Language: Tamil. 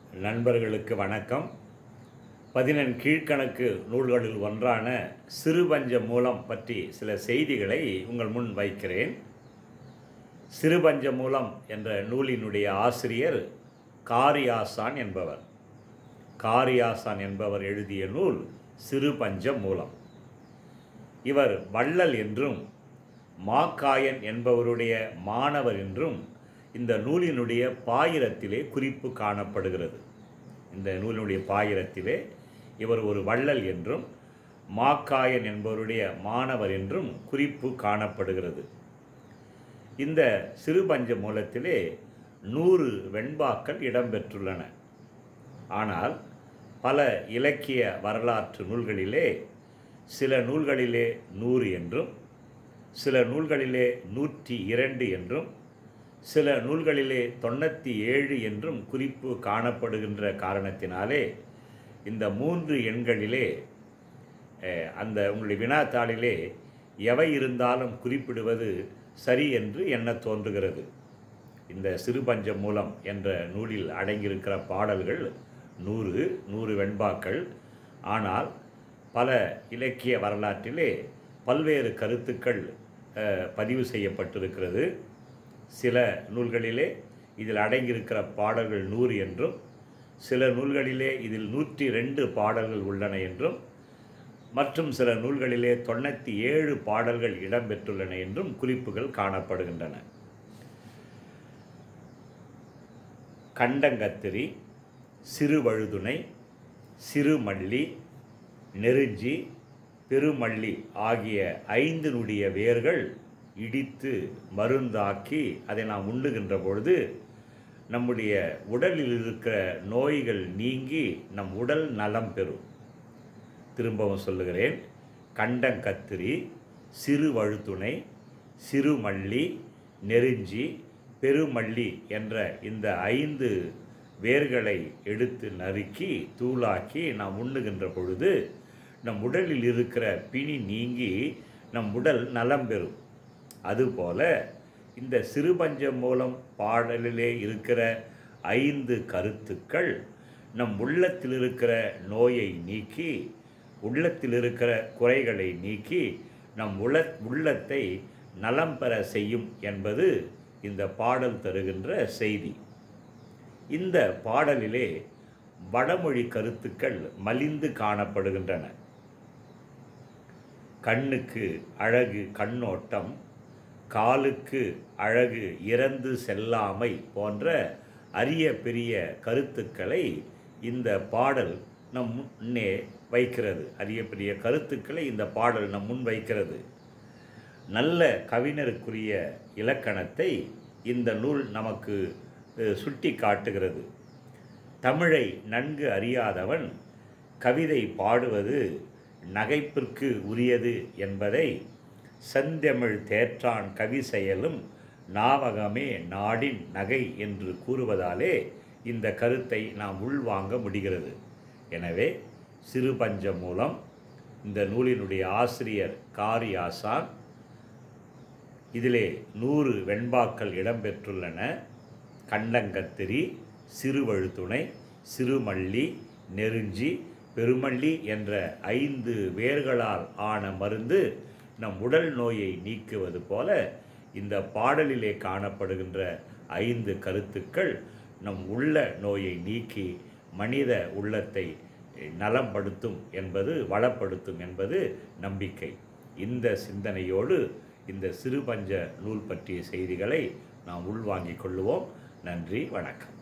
நண்பர்களுக்கு வணக்கம் பதினெண் கீழ்க்கணக்கு நூல்களில் ஒன்றான சிறுபஞ்ச மூலம் பற்றி சில செய்திகளை உங்கள் முன் வைக்கிறேன் சிறுபஞ்ச மூலம் என்ற நூலினுடைய ஆசிரியர் காரியாசான் என்பவர் காரியாசான் என்பவர் எழுதிய நூல் சிறுபஞ்ச மூலம் இவர் வள்ளல் என்றும் மாக்காயன் என்பவருடைய மாணவர் என்றும் இந்த நூலினுடைய பாயிரத்திலே குறிப்பு காணப்படுகிறது இந்த நூலினுடைய பாயிரத்திலே இவர் ஒரு வள்ளல் என்றும் மாக்காயன் என்பவருடைய மாணவர் என்றும் குறிப்பு காணப்படுகிறது இந்த சிறுபஞ்ச மூலத்திலே நூறு வெண்பாக்கள் இடம்பெற்றுள்ளன ஆனால் பல இலக்கிய வரலாற்று நூல்களிலே சில நூல்களிலே நூறு என்றும் சில நூல்களிலே நூற்றி இரண்டு என்றும் சில நூல்களிலே தொண்ணூற்றி ஏழு என்றும் குறிப்பு காணப்படுகின்ற காரணத்தினாலே இந்த மூன்று எண்களிலே அஹ், அந்த உங்களுடைய வினாத்தாளிலே எவை இருந்தாலும் குறிப்பிடுவது சரி என்று எண்ண தோன்றுகிறது இந்த சிறுபஞ்ச மூலம் என்ற நூலில் அடங்கியிருக்கிற பாடல்கள் நூறு நூறு வெண்பாக்கள் ஆனால் பல இலக்கிய வரலாற்றிலே பல்வேறு கருத்துக்கள் அஹ், பதிவு செய்யப்பட்டிருக்கிறது சில நூல்களிலே இதில் அடங்கியிருக்கிற பாடல்கள் நூறு என்றும் சில நூல்களிலே இதில் நூற்றி ரெண்டு பாடல்கள் உள்ளன என்றும் மற்றும் சில நூல்களிலே தொண்ணூற்றி ஏழு பாடல்கள் இடம்பெற்றுள்ளன என்றும் குறிப்புகள் காணப்படுகின்றன கண்டங்கத்திரி சிறுவழுதுணை சிறுமல்லி நெருஞ்சி பெருமல்லி ஆகிய ஐந்து நுடைய வேர்கள் இடித்து மருந்தாக்கி அதை நாம் உண்ணுகின்ற பொழுது நம்முடைய உடலில் இருக்கிற நோய்கள் நீங்கி நம் உடல் நலம் பெறும் திரும்பவும் சொல்லுகிறேன் கண்டங்கத்திரி சிறுவழுத்துணை சிறுமல்லி நெருஞ்சி பெருமல்லி என்ற இந்த ஐந்து வேர்களை எடுத்து நறுக்கி தூளாக்கி நாம் உண்ணுகின்ற பொழுது நம் உடலில் இருக்கிற பிணி நீங்கி நம் உடல் நலம் பெறும் அதுபோல இந்த சிறுபஞ்சம் மூலம் பாடலிலே இருக்கிற ஐந்து கருத்துக்கள் நம் உள்ளத்தில் இருக்கிற நோயை நீக்கி உள்ளத்தில் இருக்கிற குறைகளை நீக்கி நம் உள உள்ளத்தை நலம் பெற செய்யும் என்பது இந்த பாடல் தருகின்ற செய்தி இந்த பாடலிலே வடமொழி கருத்துக்கள் மலிந்து காணப்படுகின்றன கண்ணுக்கு அழகு கண்ணோட்டம் காலுக்கு அழகு இறந்து செல்லாமை போன்ற அரிய பெரிய கருத்துக்களை இந்த பாடல் நம் முன்னே வைக்கிறது அரிய பெரிய கருத்துக்களை இந்த பாடல் நம் முன் வைக்கிறது நல்ல கவிஞருக்குரிய இலக்கணத்தை இந்த நூல் நமக்கு அஹ், சுட்டி காட்டுகிறது தமிழை நன்கு அறியாதவன் கவிதை பாடுவது நகைப்பிற்கு உரியது என்பதை செந்தமிழ் தேற்றான் கவி செயலும் நாவகமே நாடின் நகை என்று கூறுவதாலே இந்த கருத்தை நாம் உள்வாங்க முடிகிறது எனவே சிறுபஞ்சம் மூலம் இந்த நூலினுடைய ஆசிரியர் காரி ஆசான் இதிலே நூறு வெண்பாக்கள் இடம்பெற்றுள்ளன கண்டங்கத்திரி சிறுவழுத்துணை சிறுமல்லி நெருஞ்சி பெருமல்லி என்ற ஐந்து வேர்களால் ஆன மருந்து நம் உடல் நோயை நீக்குவது போல இந்த பாடலிலே காணப்படுகின்ற ஐந்து கருத்துக்கள் நம் உள்ள நோயை நீக்கி மனித உள்ளத்தை நலப்படுத்தும் என்பது வளப்படுத்தும் என்பது நம்பிக்கை இந்த சிந்தனையோடு இந்த சிறுபஞ்ச நூல் பற்றிய செய்திகளை நாம் உள்வாங்கிக் கொள்ளுவோம் நன்றி வணக்கம்